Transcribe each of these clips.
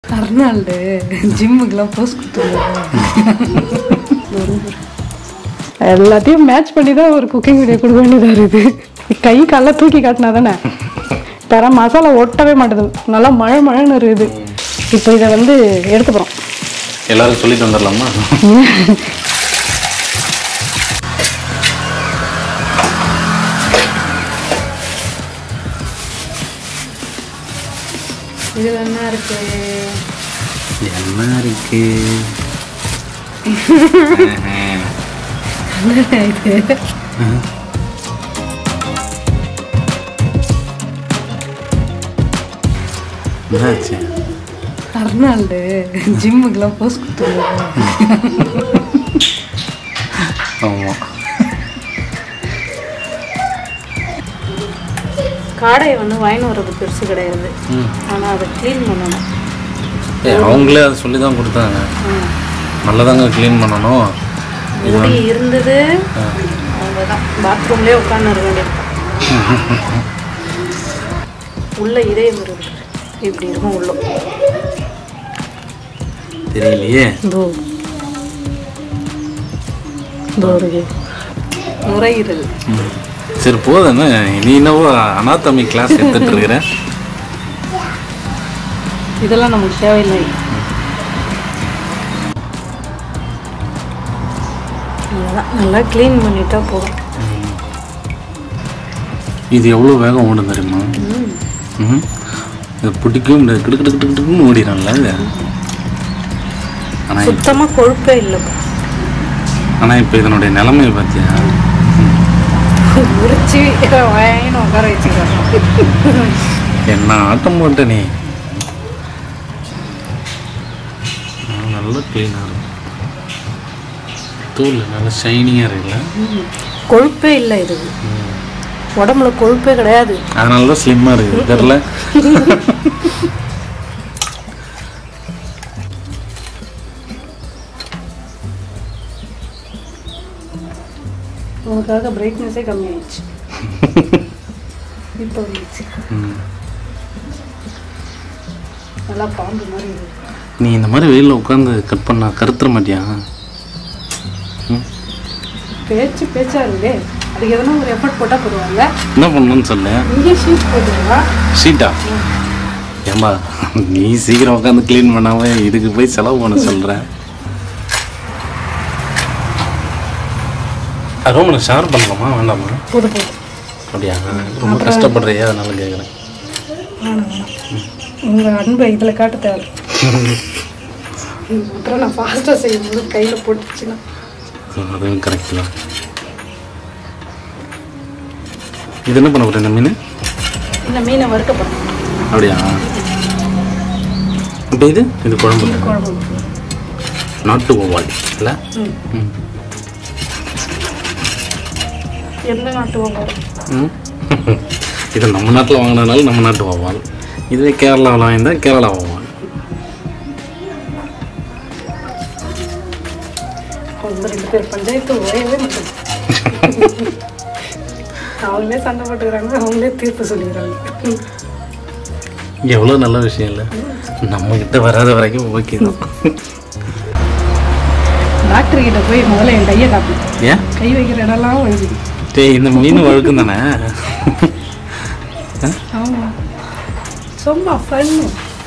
Arnold ஜிம்முக்கெல்லாம் post கொடுத்துருந்தாரு எல்லாத்தையும் match பண்ணி தான் ஒரு குக்கிங் வீடியோ கொடுக்க வேண்டியதாக இருக்குது கை காலில் தூக்கி காட்டினா தானே தர மசாலா ஒட்டவே மாட்டுது நல்லா மழை மழைன்னு இருக்குது இப்போ இதை வந்து எடுத்து போகிறோம் எல்லாரும் சொல்லிட்டு வந்துடலாமா இது என்ன இருக்கு என்ன இருக்கு இது என்னாச்சு அர்னால்டு ஜிம்முக்கெல்லாம் போஸ்ட் கொடுத்துருந்தாரு ஆமா காடையை வந்து வாங்கின்னு வர்றது பெருசு கிடையாது ம். ஆனால் அதை க்ளீன் பண்ணணும் ஏ அவங்களே அதை சொல்லி தான் கொடுத்தாங்க நல்லதாங்க க்ளீன் பண்ணணும் முடி இருந்தது அவ்வளோதான் பாத்ரூம்லேயே உட்காந்து இருக்க வேண்டியது உள்ள இதயம் இருக்கு இப்படி இருக்கும் உள்ள தெரியலையே இதோ இதோ இருக்கு நுரையீரல் சரி போதும் என்ன நீ என்னவோ அனாத்தமி கிளாஸ் எடுத்துட்டு இருக்கிற இதெல்லாம் நமக்கு தேவையில்லை அவ்வளோதான் நல்லா க்ளீன் பண்ணிட்டா போதும் இது எவ்வளோ வேகம் ஓடும் தெரியுமா ம் இது பிடிக்கவே முடியாது கிடு கிடு கிடு கிடுன்னு ஓடிடும்ல இது ஆனால் சுத்தமாக கொழுப்பே இல்லை ஆனால் இப்போ இதனுடைய நிலைமையை பார்த்தியா உரிச்சு வாயின்னு உட்கார வச்சுக்கிறோம் என்ன ஆட்டம் போட்ட நீ ஆ, நல்லா க்ளீனாக இருக்கும் தூள் நல்லா ஷைனிங்காக இருக்குல்ல கொழுப்பே இல்லை இது உடம்புல கொழுப்பே கிடையாது அதனால தான் ஸ்லிம்மாக இருக்குது தெரில உனக்காக பிரைட்னஸே கம்மியாயிடுச்சு இப்போ வந்துச்சு ம். நல்லா பாம்பு மாதிரி இருக்கு நீ இந்த மாதிரி வெயிலில் உட்காந்து கட் பண்ணா கருத்துற மாட்டியா ம் பேச்சு பேச்சா இருக்குதே அதுக்கு எதனா ஒரு எஃபர்ட் போட்டால் போடுவாங்க என்ன பண்ணணும்னு சொல்லு இங்கே ஷீட் போட்டுருவா ஷீட்டா ஏம்பா நீ சீக்கிரம் உட்காந்து க்ளீன் பண்ணாம இதுக்கு போய் செலவு பண்ண சொல்ற ரூமில் ஷேர் பண்ணலாமா வேண்டாமா போது போது அப்படியா ரொம்ப கஷ்டப்படுறியா அதனால கேட்குறேன் வேணாம் வேணாம் உங்கள் அன்பை இதில் காட்ட தேவை அப்புறம் நான் ஃபாஸ்ட்டாக செய்யும்போது கையில் போட்டுச்சுன்னா அதுவும் கரெக்ட் தான் இது என்ன பண்ண போகிறேன் இந்த மீன் இந்த மீனை வறுக்கப்படும் அப்படியா இப்போ இது இது குழம்பு குழம்பு நாட்டு ஒவ்வாள் இல்லை ம் ம் எந்த நாட்டு வரும் ம். இது நம்ம நாட்டில் வாங்கினதுனால நம்ம நாட்டு வவ்வால் இதுவே கேரளாவில் வாங்கியிருந்தா கேரளா வவ்வால் அவங்க ரெண்டு பேர் பஞ்சாயத்து ஓயவே மாட்டேன் அவங்களே சண்டை போட்டுக்கிறாங்க அவங்களே தீர்ப்பு சொல்லிக்கிறாங்க எவ்வளோ நல்ல விஷயம் இல்லை நம்ம கிட்ட வராத வரைக்கும் ஓகே தான் டாக்டர் கிட்ட போய் முதல்ல என் கையை காப்பி ஏன் கை வைக்கிற இடம்லாம் வழுகுது டேய் இந்த மீன் வழுக்கும் தானே ஆமாம் சும்மா ஃபன்னு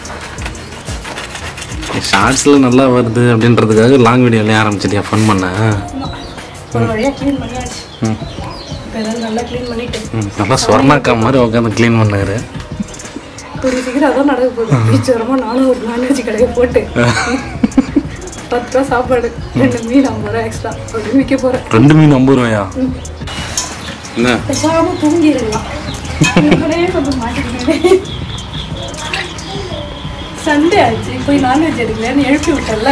ஷார்ட்ஸில் நல்லா வருது அப்படின்றதுக்காக லாங் வீடியோலேயே ஆரம்பிச்சிட்டியா ஃபன் பண்ண ஒரு வழியாக க்ளீன் பண்ணியாச்சு ம். இப்போ எல்லாம் நல்லா க்ளீன் பண்ணிட்டு ம், நல்லா சொர்ணாக்கா மாதிரி உட்காந்து க்ளீன் பண்ணுறாரு கூடிய சீக்கிரம் அதான் நடக்க போகுது பீச் வரமா நானும் ஒரு நான்வெஜ் கடையை போட்டு பத்து ரூபா சாப்பாடு ரெண்டு மீன் ஐம்பது ரூபா எக்ஸ்ட்ரா அப்படி விற்க போகிறேன் ரெண்டு மீன் ஐம்பது ரூபாயா என்ன பேசாம தூங்கிடலாம் இப்படியே கொஞ்சம் மாட்டிக்கிட்டே சண்டே ஆச்சு போய் நான்வெஜ் எடுக்கலன்னு எழுப்பி விட்டல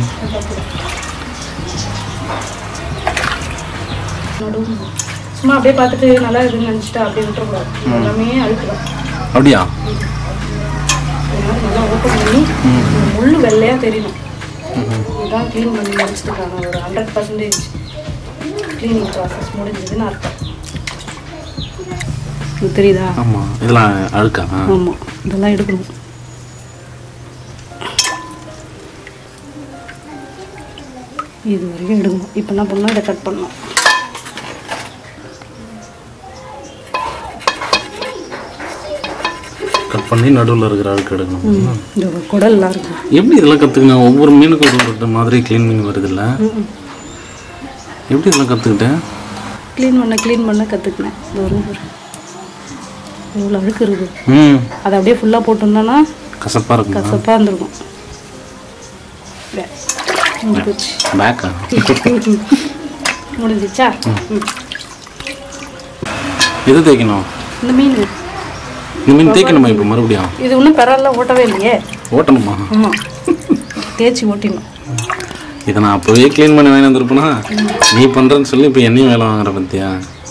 சும்மா அப்படியே பார்த்துட்டு நல்லா இருக்குன்னு நினச்சிட்டா அப்படியே விட்டுறக்கூடாது எல்லாமே அழுக்கலாம் அப்படியா அதனால நல்லா ஓப்பன் பண்ணி இந்த முள்ளு வெள்ளையாக தெரியணும் இதுதான் க்ளீன் பண்ணி முடிச்சிருக்காங்க ஒரு ஹண்ட்ரட் பர்சன்டேஜ் க்ளீனிங் ப்ராசஸ் முடிஞ்சதுன்னு அர்த்தம் இது தெரியுதா ஆமாம் இதெல்லாம் அழுக்கா ஆமாம் இதெல்லாம் எடுக்கணும் இது வரைக்கும் எடுக்கணும் இப்போ என்ன பண்ணணும் இதை கட் பண்ணணும் கட் பண்ணி நடுவில் இருக்கிற அழுக்கு எடுக்கணும் இந்த குடல்லாம் இருக்கும் எப்படி இதெல்லாம் கற்றுக்கினேன் ஒவ்வொரு மீனுக்கும் ஒரு ஒரு மாதிரி க்ளீன் பண்ணி வருதுல்ல எப்படி இதெல்லாம் கற்றுக்கிட்டேன் க்ளீன் பண்ண க்ளீன் பண்ண கற்றுக்கினேன் இந்த ஒரு இவ்வளோ அழுக்கு இருக்குது ம் அதை அப்படியே ஃபுல்லாக போட்டிருந்தோன்னா கசப்பாக இருக்குமா கசப்பாக இருந்திருக்கும் முடிஞ்சு போச்சு பேக்கா முடிஞ்சிச்சா ம். எது தேய்க்கணும் இந்த மீன் இந்த மீன் தேய்க்கணுமா இப்போ மறுபடியும் இது ஒன்றும் பெறால ஓட்டவே இல்லையே ஓட்டணுமா ஆமாம் தேய்ச்சி ஓட்டிடணும் இதை நான் அப்போவே க்ளீன் பண்ணி வாங்கி வந்திருப்பேனா நீ பண்ணுறேன்னு சொல்லி இப்போ என்னையும் வேலை வாங்குற பத்தியா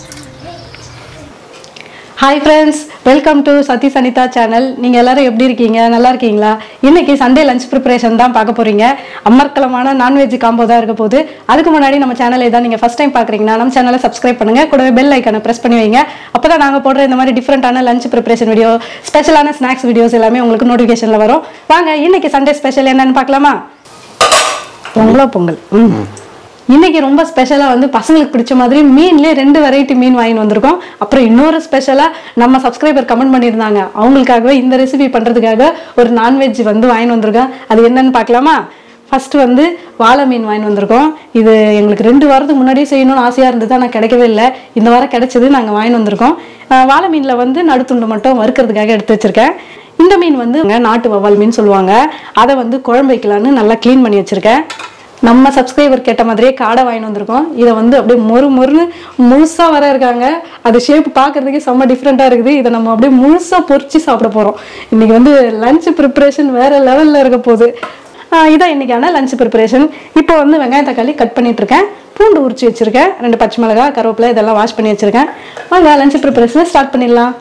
ஹாய் ஃப்ரெண்ட்ஸ் வெல்கம் டு சதி சனிதா சேனல் நீங்கள் எல்லாரும் எப்படி இருக்கீங்க நல்லா இருக்கீங்களா இன்னைக்கு சண்டே லஞ்ச் ப்ரிப்பரேஷன் தான் பார்க்க போகிறீங்க அமர்க்கலமான நான்வெஜ் காம்போ தான் இருக்க போகுது அதுக்கு முன்னாடி நம்ம சேனலை தான் நீங்கள் ஃபஸ்ட் டைம் பார்க்குறீங்கன்னா நம்ம சேனலை சப்ஸ்கிரைப் பண்ணுங்கள் கூடவே பெல் ஐக்கனை ப்ரெஸ் பண்ணி வைங்க அப்போ தான் நாங்கள் போடுற இந்த மாதிரி டிஃப்ரெண்ட்டான லஞ்ச் ப்ரிப்பரேஷன் வீடியோ ஸ்பெஷலான ஸ்நாக்ஸ் வீடியோஸ் எல்லாமே உங்களுக்கு நோட்டிஃபிகேஷனில் வரும் வாங்க இன்னைக்கு சண்டே ஸ்பெஷல் என்னன்னு பார்க்கலாமா பொங்கலோ பொங்கல் ம் இன்னைக்கு ரொம்ப ஸ்பெஷலாக வந்து பசங்களுக்கு பிடிச்ச மாதிரி மீன்லேயே ரெண்டு வெரைட்டி மீன் வாங்கிட்டு வந்திருக்கோம் அப்புறம் இன்னொரு ஸ்பெஷலாக நம்ம சப்ஸ்கிரைபர் கமெண்ட் பண்ணியிருந்தாங்க அவங்களுக்காகவே இந்த ரெசிபி பண்ணுறதுக்காக ஒரு நான்வெஜ் வந்து வாங்கிட்டு வந்திருக்கோம் அது என்னன்னு பார்க்கலாமா ஃபர்ஸ்ட் வந்து வாழை மீன் வாங்கிட்டு வந்திருக்கோம் இது எங்களுக்கு ரெண்டு வாரத்துக்கு முன்னாடியே செய்யணும்னு ஆசையாக இருந்தது ஆனால் கிடைக்கவே இல்லை இந்த வாரம் கிடைச்சது நாங்கள் வாங்கிட்டு வந்திருக்கோம் அஹ் வாழை மீனில் வந்து நடுத்துண்டு மட்டும் வறுக்கிறதுக்காக எடுத்து வச்சிருக்கேன் இந்த மீன் வந்து நாட்டு வவ்வால் மீன் சொல்லுவாங்க அதை வந்து குழம்பு வைக்கலான்னு நல்லா க்ளீன் பண்ணி வச்சிருக்கேன் நம்ம சப்ஸ்கிரைபர் கேட்ட மாதிரியே காடை வாங்கிட்டு வந்திருக்கோம் இதை வந்து அப்படியே மொறு மொறுன்னு முழுசா வர இருக்காங்க அது ஷேப் பார்க்கறதுக்கே செம்ம டிஃப்ரெண்ட்டாக இருக்குது இதை நம்ம அப்படியே முழுசா பொரிச்சு சாப்பிட போகிறோம் இன்னைக்கு வந்து லஞ்ச் ப்ரிப்பரேஷன் வேற லெவலில் இருக்க போகுது ஆஹ் இதான் இன்னைக்கான லஞ்ச் ப்ரிப்பரேஷன் இப்போ வந்து வெங்காயம் தக்காளி கட் பண்ணிட்டு இருக்கேன் பூண்டு உரிச்சு வச்சிருக்கேன் ரெண்டு பச்சை மிளகாய் கருவேப்பிலை இதெல்லாம் வாஷ் பண்ணி வச்சிருக்கேன் வாங்க லஞ்ச் ப்ரிப்பரேஷனை ஸ்டார்ட் பண்ணிடலாம்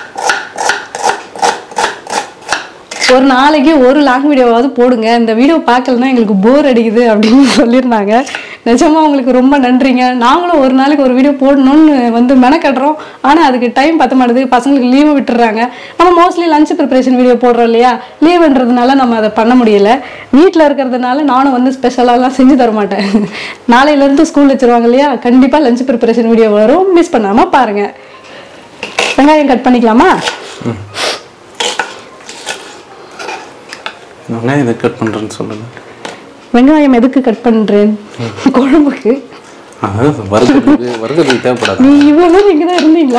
ஒரு நாளைக்கு ஒரு லாங் வீடியோவாவது போடுங்க இந்த வீடியோ பார்க்கலன்னா எங்களுக்கு போர் அடிக்குது அப்படின்னு சொல்லியிருந்தாங்க நிஜமா உங்களுக்கு ரொம்ப நன்றிங்க நாங்களும் ஒரு நாளைக்கு ஒரு வீடியோ போடணும்னு வந்து மெனக்கட்டுறோம் ஆனால் அதுக்கு டைம் பத்த மாட்டுது பசங்களுக்கு லீவு விட்டுறாங்க நம்ம மோஸ்ட்லி லஞ்ச் ப்ரிப்பரேஷன் வீடியோ போடுறோம் இல்லையா லீவுன்றதுனால நம்ம அதை பண்ண முடியல வீட்டில் இருக்கிறதுனால நானும் வந்து ஸ்பெஷலாலாம் செஞ்சு தர மாட்டேன் நாளையிலேருந்து ஸ்கூல் வச்சிருவாங்க இல்லையா கண்டிப்பாக லஞ்ச் ப்ரிப்பரேஷன் வீடியோ வரும் மிஸ் பண்ணாமல் பாருங்கள் வெங்காயம் கட் பண்ணிக்கலாமா நான் இதை கட் பண்ணுறேன்னு சொல்லலை வெங்காயம் எதுக்கு கட் பண்றேன் குழம்புக்கு அதாவது வறுக்கிறதுக்கு வறுக்கிறதுக்கு தேவைப்படாது நீ இவ்வளவு இங்கே தான் இருந்தீங்களா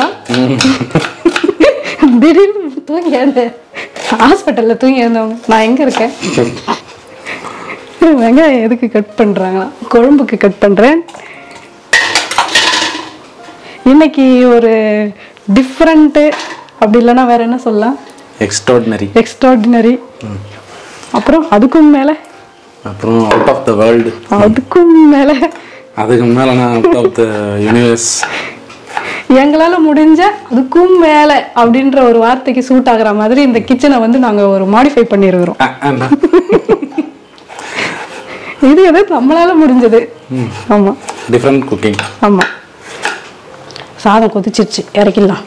திடீர்னு தூங்கி இருந்தேன் ஹாஸ்பிட்டல்ல தூங்கி இருந்தவங்க நான் எங்க இருக்கேன் வெங்காயம் எதுக்கு கட் பண்றாங்களா குழம்புக்கு கட் பண்றேன் இன்னைக்கு ஒரு டிஃப்ரெண்ட்டு அப்படி இல்லைன்னா வேற என்ன சொல்லலாம் எக்ஸ்ட்ராடினரி எக்ஸ்ட்ராடினரி அப்புறம் அதுக்கும் மேலே அப்புறம் அவுட் ஆஃப் த வேர்ல்டு அதுக்கும் மேலே அதுக்கு மேலே நான் அவுட் ஆஃப் த யூனிவர்ஸ் எங்களால முடிஞ்ச அதுக்கும் மேல அப்படின்ற ஒரு வார்த்தைக்கு சூட் ஆகுற மாதிரி இந்த கிச்சனை வந்து நாங்க ஒரு மாடிஃபை பண்ணிருக்கிறோம் இது எது நம்மளால முடிஞ்சது ஆமா டிஃப்ரெண்ட் குக்கிங் ஆமா சாதம் கொதிச்சிருச்சு இறக்கிடலாம்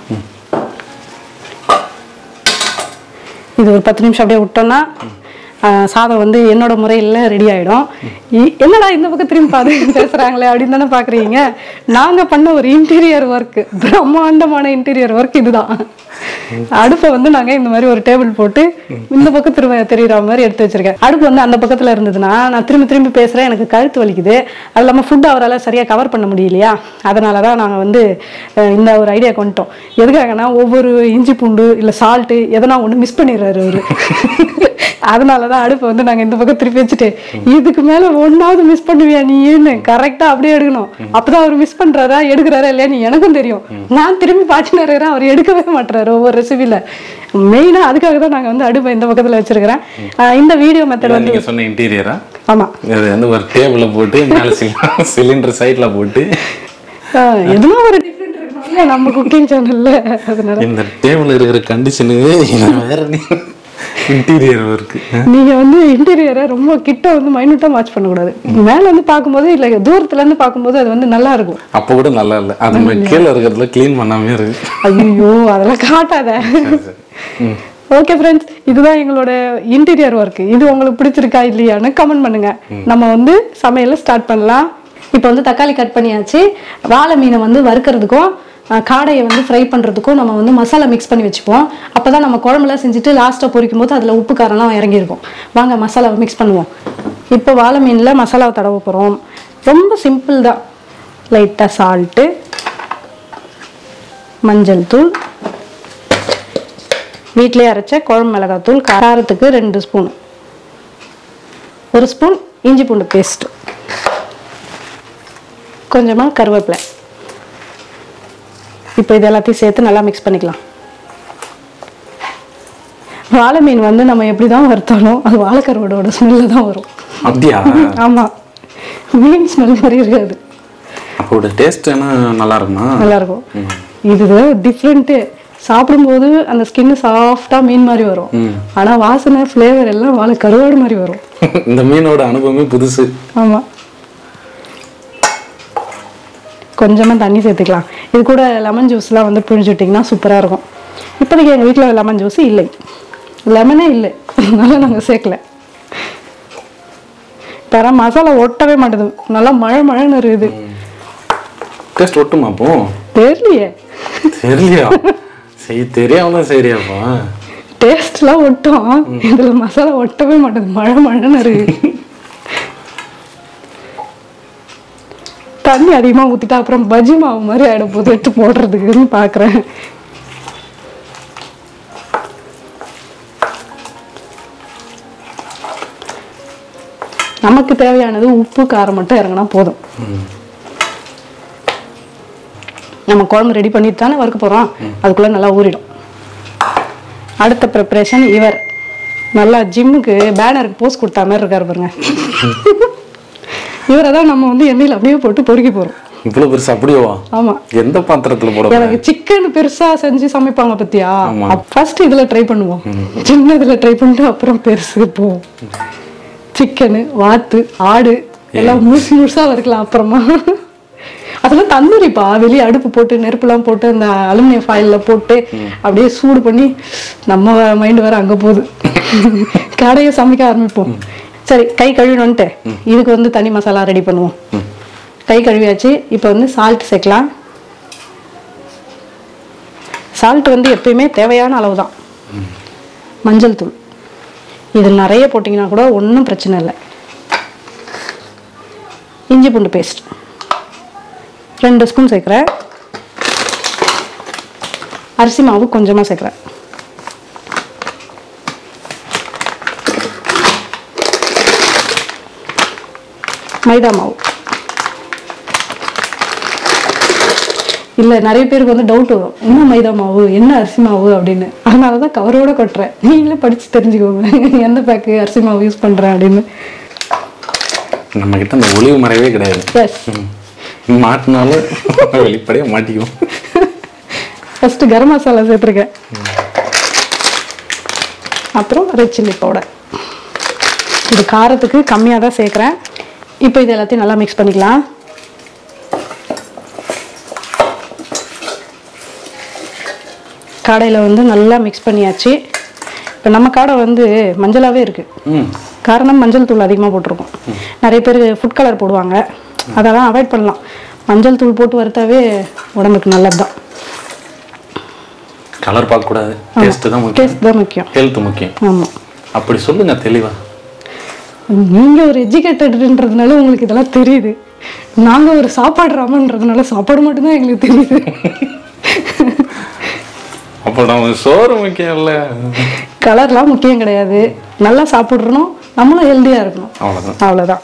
இது ஒரு பத்து நிமிஷம் அப்படியே விட்டோம்னா ஆஹ், சாதம் வந்து என்னோட முறையில் ரெடி ஆயிடும் இ- என்னடா இந்த பக்கம் திரும்பி பார்த்து பேசுறாங்களே அப்படின்னு தானே பாக்குறீங்க நாங்க பண்ண ஒரு இன்டீரியர் ஒர்க் பிரம்மாண்டமான இன்டீரியர் ஒர்க் இதுதான் அடுப்பை வந்து நாங்க இந்த மாதிரி ஒரு டேபிள் போட்டு இந்த பக்கம் திரும்ப தெரியுற மாதிரி எடுத்து வச்சிருக்கேன் அடுப்பு வந்து அந்த பக்கத்துல இருந்ததுன்னா நான் திரும்பி திரும்பி பேசுறேன் எனக்கு கழுத்து வலிக்குது அது இல்லாமல் ஃபுட் அவரால் சரியா கவர் பண்ண முடியலையா அதனால தான் நாங்கள் வந்து அஹ், இந்த ஒரு ஐடியா கொண்டுட்டோம் எதுக்காகனா ஒவ்வொரு இஞ்சி பூண்டு இல்லை சால்ட்டு எதனா ஒன்று மிஸ் பண்ணிடுறாரு அவரு அதனால தான் அடுப்பை வந்து நாங்கள் இந்த பக்கம் திருப்பி வச்சுட்டு இதுக்கு மேலே ஒன்றாவது மிஸ் பண்ணுவியா நீன்னு கரெக்டாக அப்படியே எடுக்கணும் அப்பதான் அவர் மிஸ் பண்ணுறாரா எடுக்கிறாரா இல்லையா நீ எனக்கும் தெரியும் நான் திரும்பி பார்த்துன்னு இருக்கிறேன் அவர் எடுக்கவே மாட்டுறாரு ஒவ்வொரு ரெசிபியில் மெயினாக அதுக்காக தான் நாங்கள் வந்து அடுப்பை இந்த பக்கத்தில் வச்சிருக்கிறேன் அஹ் இந்த வீடியோ மெத்தட் வந்து நீங்கள் சொன்ன இன்டீரியரா ஆமாம் இது வந்து ஒரு டேபிளில் போட்டு மேலே சிலிண்டர் சைடில் போட்டு எதுனா ஒரு டிஃப்ரெண்ட் இருக்கணும்ல நம்ம குக்கிங் சேனல்ல அதனால இந்த டேபிள் இருக்கிற கண்டிஷனுக்கு வேற இன்டீரியர் ஒர்க்கு நீங்க வந்து இன்டீரியரை ரொம்ப கிட்ட வந்து மைனூட்டா வாட்ச் பண்ணக்கூடாது மேல இருந்து பார்க்கும்போது இல்ல தூரத்துல இருந்து பார்க்கும்போது அது வந்து நல்லா இருக்கும் அப்போ கூட நல்லா இல்லை அது கீழே இருக்கிறதுல க்ளீன் பண்ணாமே இருக்கு ஐயோ அதெல்லாம் காட்டாத ம் ஓகே ஃப்ரெண்ட்ஸ் இதுதான் எங்களோட இன்டீரியர் ஒர்க் இது உங்களுக்கு பிடிச்சிருக்கா இல்லையான்னு கமெண்ட் பண்ணுங்க நம்ம வந்து சமையலை ஸ்டார்ட் பண்ணலாம் இப்போ வந்து தக்காளி கட் பண்ணியாச்சு வாழை மீனை வந்து வறுக்கிறதுக்கும் அஹ், காடையை வந்து ஃப்ரை பண்ணுறதுக்கும் நம்ம வந்து மசாலா மிக்ஸ் பண்ணி வச்சுப்போம் அப்போ தான் நம்ம குழம்புலாம் செஞ்சுட்டு லாஸ்ட்டாக பொரிக்கும் போது அதில் உப்பு காரம்லாம் இறங்கியிருக்கும் வாங்க மசாலாவை மிக்ஸ் பண்ணுவோம் இப்போ வாழை மீனில் மசாலாவை தடவ போகிறோம் ரொம்ப சிம்பிள் தான் லைட்டாக சால்ட்டு மஞ்சள் தூள் வீட்டிலே அரைச்ச குழம்பு மிளகாத்தூள் காரத்துக்கு ரெண்டு ஸ்பூன் ஒரு ஸ்பூன் இஞ்சி பூண்டு பேஸ்ட் கொஞ்சமாக கருவேப்பிலை இப்போ இது எல்லாத்தையும் சேர்த்து நல்லா மிக்ஸ் பண்ணிக்கலாம் வாழை மீன் வந்து நம்ம எப்படி தான் வறுத்தாலும் அது வாழைக்கருவோட ஸ்மெல்ல தான் வரும் அப்படியா ஆமாம் மீன் ஸ்மெல் மாதிரி இருக்காது அப்போட டேஸ்ட் என்ன நல்லா இருக்குமா நல்லா இருக்கும் இதுதான் டிஃப்ரெண்ட்டு சாப்பிடும்போது அந்த ஸ்கின் சாஃப்டா மீன் மாதிரி வரும் ம். ஆனா வாசனை ஃப்ளேவர் எல்லாம் வாழை கருவாடு மாதிரி வரும் இந்த மீனோட அனுபவமே புதுசு ஆமா கொஞ்சமா தண்ணி சேர்த்துக்கலாம் இது கூட லெமன் ஜூஸ்லாம் வந்து பிழிஞ்சு விட்டிங்கன்னா சூப்பரா இருக்கும் இப்போதைக்கு எங்க வீட்ல லெமன் ஜூஸ் இல்லை லெமனே இல்லை அதனால நாங்க சேர்க்கல தர மசாலா ஒட்டவே மாட்டேது நல்லா மழை மழைன்னு இருக்குது டேஸ்ட் ஒட்டுமா அப்போ தெரியலையே தெரியலையா சரி தெரியாம தான் சரியாப்பா டேஸ்ட்லாம் ஒட்டும் இதுல மசாலா ஒட்டவே மாட்டேது மழை மழைன்னு இருக்கு தண்ணி அதிகமா ஊத்திட்டா அப்புறம் பஜ்ஜி மாவு மாதிரி ஆயிடும் போது எடுத்து போடுறதுக்குன்னு பாக்குறேன் நமக்கு தேவையானது உப்பு காரம் மட்டும் இறங்கினா போதும் நம்ம குழம்பு ரெடி பண்ணிட்டு தானே வறுக்க போறோம் அதுக்குள்ள நல்லா ஊறிடும் அடுத்த ப்ரிப்பரேஷன் இவர் நல்லா ஜிம்முக்கு பேனருக்கு போஸ் கொடுத்தா மாதிரி இருக்காரு பாருங்க இவரை தான் நம்ம வந்து எண்ணெயில் அப்படியே போட்டு பொறுக்கி போறோம் இவ்வளவு பெருசு அப்படியேவா ஆமா எந்த பாத்திரத்துல போட போற? எனக்கு சிக்கன் பெருசா செஞ்சு சமைப்பாங்க பத்தியா ஆமா. ஃபர்ஸ்ட் இதுல ட்ரை பண்ணுவோம் சின்ன இதுல ட்ரை பண்ணிட்டு அப்புறம் பெருசு போவோம் சிக்கனு வாத்து ஆடு எல்லாம் முழுசு முழுசா வறுக்கலாம் அப்புறமா அதெல்லாம் தந்தூரிப்பா வெளியே அடுப்பு போட்டு நெருப்புலாம் போட்டு அந்த அலுமினியம் ஃபாயில்ல போட்டு அப்படியே சூடு பண்ணி நம்ம மைண்ட் வேற அங்க போகுது கடையை சமைக்க ஆரம்பிப்போம் சரி கை கழுவினோன்ட்டு இதுக்கு வந்து தனி மசாலா ரெடி பண்ணுவோம் கை கழுவியாச்சு இப்போ வந்து சால்ட் சேர்க்கலாம் சால்ட் வந்து எப்பயுமே தேவையான அளவு தான் மஞ்சள் தூள் இது நிறைய போட்டிங்கன்னா கூட ஒன்றும் பிரச்சனை இல்லை இஞ்சி பூண்டு பேஸ்ட் ரெண்டு ஸ்பூன் சேர்க்குறேன் அரிசி மாவு கொஞ்சமாக சேர்க்குறேன் மைதா மாவு இல்லை நிறைய பேருக்கு வந்து டவுட் வரும் என்ன மைதா மாவு என்ன அரிசி மாவு அப்படின்னு அதனால தான் கவரோட கொட்டுறேன் நீங்களே படித்து தெரிஞ்சுக்கோங்க எந்த பேக்கு அரிசி மாவு யூஸ் பண்ணுறேன் அப்படின்னு நம்ம கிட்ட அந்த ஒளிவு மறைவே கிடையாது எஸ் ம். மாட்டினாலும் வெளிப்படையா மாட்டிக்குவோம் ஃபஸ்ட்டு கரம் மசாலா சேர்த்துருக்கேன் அப்புறம் ரெட் சில்லி பவுடர் இது காரத்துக்கு கம்மியாக தான் சேர்க்குறேன் இப்போ இது எல்லாத்தையும் நல்லா மிக்ஸ் பண்ணிக்கலாம் காடையில் வந்து நல்லா மிக்ஸ் பண்ணியாச்சு இப்போ நம்ம காடை வந்து மஞ்சளாகவே இருக்குது ம் காரணம் மஞ்சள் தூள் அதிகமாக போட்டிருக்கோம் நிறைய பேர் ஃபுட் கலர் போடுவாங்க அதெல்லாம் அவாய்ட் பண்ணலாம் மஞ்சள் தூள் போட்டு வறுத்தாவே உடம்புக்கு நல்லது தான் கலர் பார்க்க கூடாது டேஸ்ட் தான் முக்கியம் டேஸ்ட் தான் முக்கியம் ஹெல்த் முக்கியம் ஆமாம் அப்படி சொல்லுங்க தெளிவா நீங்கள் ஒரு எஜுகேட்டட்ன்றதுனால உங்களுக்கு இதெல்லாம் தெரியுது நாங்கள் ஒரு சாப்பாடு ராமன்றதுனால சாப்பாடு மட்டும்தான் எங்களுக்கு தெரியுது அப்போ நம்ம சோறு முக்கியம் இல்ல கலர்லாம் முக்கியம் கிடையாது நல்லா சாப்பிட்றணும் நம்மளும் ஹெல்த்தியாக இருக்கணும் அவ்வளவுதான் அவ்வளோதான்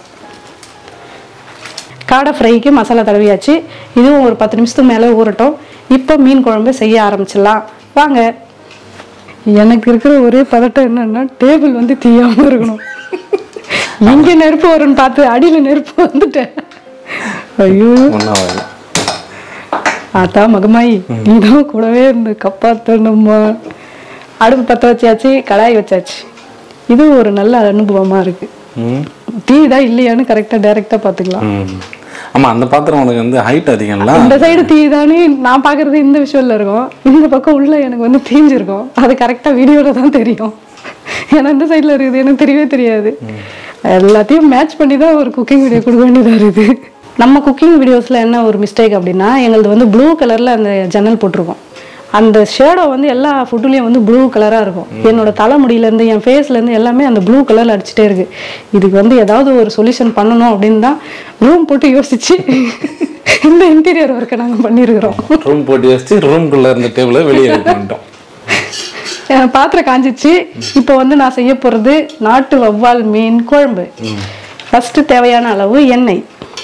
காடை ஃப்ரைக்கு மசாலா தடவியாச்சு இதுவும் ஒரு பத்து நிமிஷத்துக்கு மேலே ஊறட்டும் இப்போ மீன் குழம்பு செய்ய ஆரம்பிச்சிடலாம் வாங்க எனக்கு இருக்கிற ஒரே பதட்டம் என்னன்னா டேபிள் வந்து தீயாம இருக்கணும் இங்க நெருப்பு வரும்னு பார்த்து அடியில நெருப்பு வந்துட்டேன் ஐயோ ஒன்றாவது ஆத்தா மகமாயி நீதான் கூடவே இருந்து கப்பாத்தணுமா அடுப்பு பற்ற வச்சாச்சு கடாய் வச்சாச்சு இது ஒரு நல்ல அனுபவமா இருக்கு ம் டீ தான் இல்லையான்னு கரெக்டாக டைரெக்டாக பார்த்துக்கலாம் ம் ஆமா அந்த பாத்திரம் உனக்கு வந்து ஹைட் அதிகம்ல இந்த சைடு தீதானே நான் பார்க்கறது இந்த விஷுவல்ல இருக்கும் இந்த பக்கம் உள்ள எனக்கு வந்து தீஞ்சிருக்கும் அது கரெக்டாக வீடியோல தான் தெரியும் ஏன்னா இந்த சைடில் இருக்குது எனக்கு தெரியவே தெரியாது எல்லாத்தையும் மேட்ச் பண்ணி தான் ஒரு குக்கிங் வீடியோ கொடுக்க வேண்டியதாக இருக்குது நம்ம குக்கிங் வீடியோஸில் என்ன ஒரு மிஸ்டேக் அப்படின்னா எங்களது வந்து ப்ளூ கலரில் அந்த ஜன்னல் போட்டிருக்கோம் அந்த ஷேடோ வந்து எல்லா ஃபுட்டுலேயும் வந்து ப்ளூ கலராக இருக்கும் என்னோட தலைமுடியிலேருந்து என் ஃபேஸ்லேருந்து எல்லாமே அந்த ப்ளூ கலரில் அடிச்சுட்டே இருக்கு இதுக்கு வந்து ஏதாவது ஒரு சொல்யூஷன் பண்ணணும் அப்படின்னு தான் ரூம் போட்டு யோசிச்சு இந்த இன்டீரியர் ஒர்க்கை நாங்கள் பண்ணியிருக்கிறோம் ரூம் போட்டு வச்சு ரூம்குள்ள இருந்த டேபிள வெளியே எடுத்து வந்துட்டோம் என் பாத்திரம் காஞ்சிச்சு இப்போ வந்து நான் செய்ய போகிறது நாட்டு வவ்வால் மீன் குழம்பு ஃபஸ்ட்டு தேவையான அளவு எண்ணெய்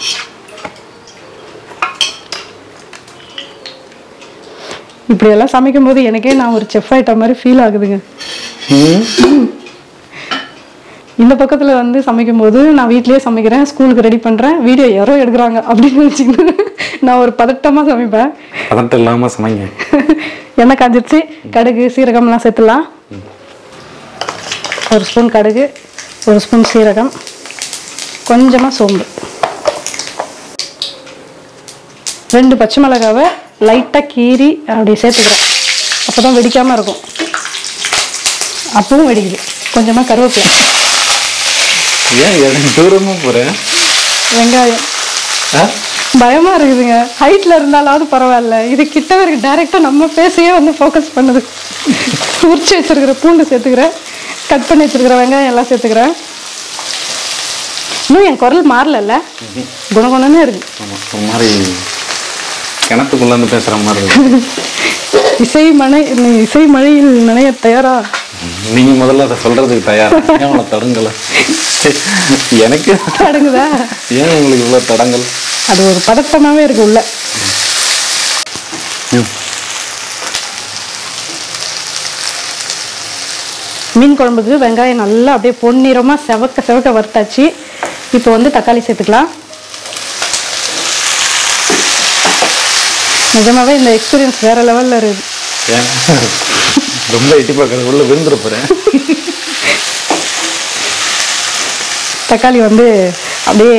இப்படியெல்லாம் சமைக்கும் போது எனக்கே நான் ஒரு செஃப் ஆயிட்ட மாதிரி ஃபீல் ஆகுதுங்க ம். இந்த பக்கத்தில் வந்து சமைக்கும் போது நான் வீட்லயே சமைக்கிறேன் ஸ்கூலுக்கு ரெடி பண்ணுறேன் வீடியோ யாரோ எடுக்கிறாங்க அப்படின்னு வச்சுக்கிட்டு நான் ஒரு பதட்டமாக சமைப்பேன் பதட்டம் இல்லாம சமைங்க எண்ணெய் காஞ்சிருச்சு கடுகு சீரகம்லாம் சேர்த்துலாம் ஒரு ஸ்பூன் கடுகு ஒரு ஸ்பூன் சீரகம் கொஞ்சமாக சோம்பு ரெண்டு பச்சை மிளகாவை லைட்டாக கீறி அப்படி சேர்த்துக்கிறேன் அப்போ தான் வெடிக்காமல் இருக்கும் அப்பவும் வெடிக்குது கொஞ்சமாக கருவேப்பிலை ஏன் எதுக்கு தூரமா போறேன் வெங்காயம் ஆ? பயமா இருக்குதுங்க ஹைட்ல இருந்தாலாவது பரவாயில்ல இது கிட்ட இருக்கு டைரக்டா நம்ம பேசையே வந்து ஃபோக்கஸ் பண்ணுது உரிச்சு வச்சிருக்கிற பூண்டு சேர்த்துக்கிறேன் கட் பண்ணி வச்சிருக்கிற வெங்காயம் எல்லாம் சேர்த்துக்கிறேன் இன்னும் என் குரல் மாறலல்ல குணகுணன்னு இருக்கு ஆமா ஒரு மாதிரி கிணத்துக்குள்ள இருந்து பேசுற மாதிரி இருக்கு இசை மழை இசை மழையில் நினைய தயாரா நீங்க முதல்ல அதை சொல்றதுக்கு தயார் ஏன் உங்களை தடுங்கல எனக்கு அடங்குதா ஏன் உங்களுக்கு இவ்வளவு தடங்கள் அது ஒரு பதட்டமாவே இருக்கு உள்ள ம். மீன் குழம்புக்கு வெங்காயம் நல்லா அப்படியே பொன்னிறமா செவக்க செவக்க வறுத்தாச்சு இப்போ வந்து தக்காளி சேர்த்துக்கலாம் நிஜமாவே இந்த எக்ஸ்பீரியன்ஸ் வேற லெவல்ல இருக்குது ஏன் ரொம்ப எட்டி பார்க்கறது உள்ள விழுந்துட போறேன் தக்காளி வந்து அப்படியே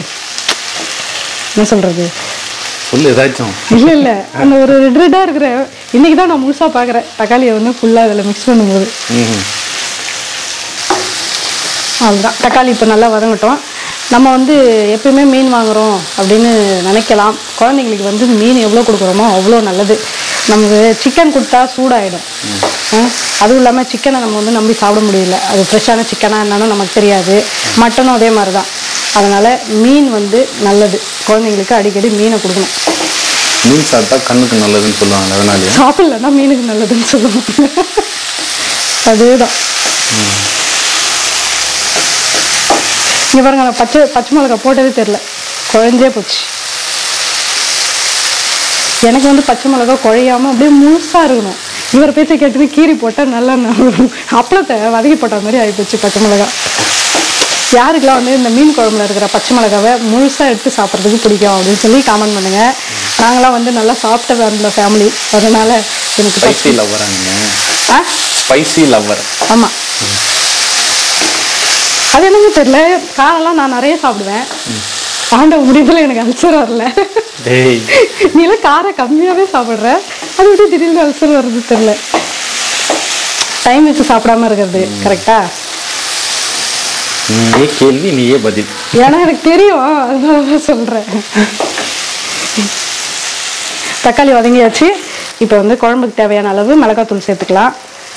என்ன சொல்றது சொல்லு ஏதாச்சும் இல்ல இல்ல அந்த ஒரு ரெட் ரெட்டா இருக்கிற இன்னைக்கு தான் நான் முழுசா பாக்குறேன் தக்காளியை வந்து ஃபுல்லா இதுல மிக்ஸ் பண்ணும்போது ம். அவ்வளோதான் தக்காளி இப்போ நல்லா வதங்கட்டும் நம்ம வந்து எப்பயுமே மீன் வாங்குறோம் அப்படின்னு நினைக்கலாம் குழந்தைங்களுக்கு வந்து மீன் எவ்வளோ கொடுக்குறோமோ அவ்வளோ நல்லது நமக்கு சிக்கன் கொடுத்தா சூடாயிடும் ஆ, அதுவும் இல்லாமல் சிக்கனை நம்ம வந்து நம்பி சாப்பிட முடியல அது ஃப்ரெஷ்ஷான சிக்கனாக என்னன்னு நமக்கு தெரியாது மட்டனும் அதே மாதிரி தான் அதனால் மீன் வந்து நல்லது குழந்தைங்களுக்கு அடிக்கடி மீனை கொடுக்கணும் மீன் சாப்பிட்டா கண்ணுக்கு நல்லதுன்னு சொல்லுவாங்க அதனாலயே சாப்பிடலன்னா மீனுக்கு நல்லதுன்னு சொல்லுவாங்க அதேதான் இங்க பாருங்க நான் பச்சை பச்சை மிளகாய் போட்டதே தெரில குழஞ்சே போச்சு எனக்கு வந்து பச்சை மிளகாய் குழையாம அப்படியே முழுசா இருக்கணும் இவர் பேச்சை கேட்டுட்டு கீரி போட்டா நல்லா ந- அப்பளத்தை வதக்கி போட்ட மாதிரி ஆகிப்போச்சு பச்சை மிளகாய் யாருக்கெல்லாம் வந்து இந்த மீன் குழம்புல இருக்கிற பச்சை மிளகாவை முழுசா எடுத்து சாப்பிட்றதுக்கு பிடிக்கும் அப்படின்னு சொல்லி காமெண்ட் பண்ணுங்க நாங்களாம் வந்து நல்லா சாப்பிட்ட அந்த ஃபேமிலி அதனால எனக்கு பச்சை- ஸ்பைசி லவ்வரா நீங்க ஆ ஸ்பைசி லவ்வர் ஆமா அது எனக்கு தெரியல காரெல்லாம் நான் நிறைய சாப்பிடுவேன் ஆண்டவ முடிவில் எனக்கு அல்சர் வரல டேய் நீ எல்லாம் காரை கம்மியாவே சாப்பிடுற அது விட்டு திடீர்னு அல்சர் வருது தெரியல டைம் வச்சு சாப்பிடாம இருக்கிறது கரெக்டா நீயே கேள்வி நீயே பதில் ஏன்னா எனக்கு தெரியும் அதனால தான் சொல்றேன் தக்காளி வதங்கியாச்சு இப்போ வந்து குழம்புக்கு தேவையான அளவு மிளகாத்தூள் சேர்த்துக்கலாம்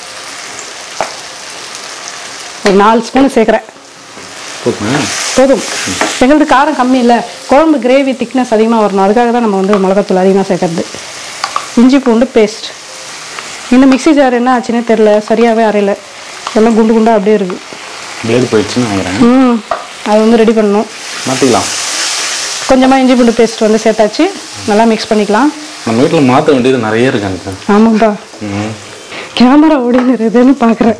ஒரு நாலு ஸ்பூன் சேர்க்குறேன் போதுமா போதும் எங்களுக்கு காரம் கம்மி இல்லை குழம்பு கிரேவி திக்னஸ் அதிகமாக வரணும் அதுக்காக தான் நம்ம வந்து மிளகாத்தூள் அதிகமாக சேர்க்கறது இஞ்சி பூண்டு பேஸ்ட் இந்த மிக்ஸி ஜார் என்ன ஆச்சுன்னே தெரில சரியாகவே அரையல எல்லாம் குண்டு குண்டாக அப்படியே இருக்கு பிளேடு போயிடுச்சுன்னு நினைக்கிறேன் ம் அது வந்து ரெடி பண்ணணும் மாற்றிக்கலாம் கொஞ்சமாக இஞ்சி பூண்டு பேஸ்ட் வந்து சேர்த்தாச்சு நல்லா மிக்ஸ் பண்ணிக்கலாம் நம்ம வீட்டில் மாற்ற வேண்டியது நிறைய இருக்காங்க ஆமாப்பா ம் கேமரா ஓடினுறதுன்னு பார்க்குறேன்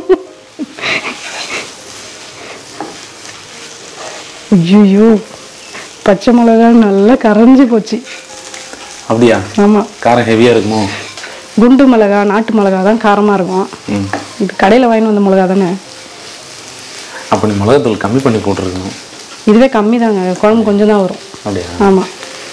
ஐயோ பச்சை மிளகா நல்லா கரைஞ்சி போச்சு அப்படியா ஆமாம் காரம் ஹெவியாக இருக்குமோ குண்டு மிளகா நாட்டு மிளகா தான் காரமாக இருக்கும் ம் இது கடையில் வாங்கிட்டு வந்த மிளகா தானே அப்போ நீ மிளகாத்தூள் கம்மி பண்ணி போட்டிருக்கணும் இதுவே கம்மி தாங்க குழம்பு கொஞ்சம் தான் வரும் அப்படியா ஆமாம்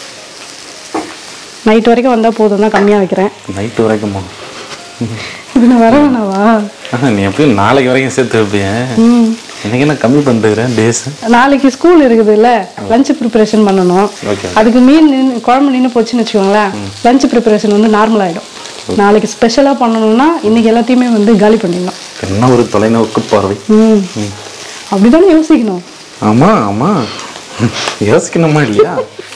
நைட் வரைக்கும் வந்தால் போதும் தான் கம்மியாக வைக்கிறேன் நைட்டு வரைக்குமா இது நான் வர வேணாவா ஆஹா, நீ எப்படியும் நாளைக்கு வரைக்கும் சேர்த்து வைப்பிய ம் இன்னைக்கு என்ன கம்மி பண்ணுறேன் டேஸ் நாளைக்கு ஸ்கூல் இருக்குதுல்ல லஞ்ச் ப்ரிப்பரேஷன் பண்ணணும் ஓகே அதுக்கு மீன் நின்னு குழம்பு நின்று போச்சுன்னு வச்சுக்கோங்களேன் லஞ்ச் ப்ரிப்பரேஷன் வந்து நார்மல் ஆகிடும் நாளைக்கு ஸ்பெஷலாக பண்ணணும்னா இன்னைக்கு எல்லாத்தையுமே வந்து காலி பண்ணிடணும் என்ன ஒரு தொலைநோக்கு பார்வை ம் அப்படிதானே யோசிக்கணும் ஆமா ஆமா யோசிக்கணுமா இல்லையா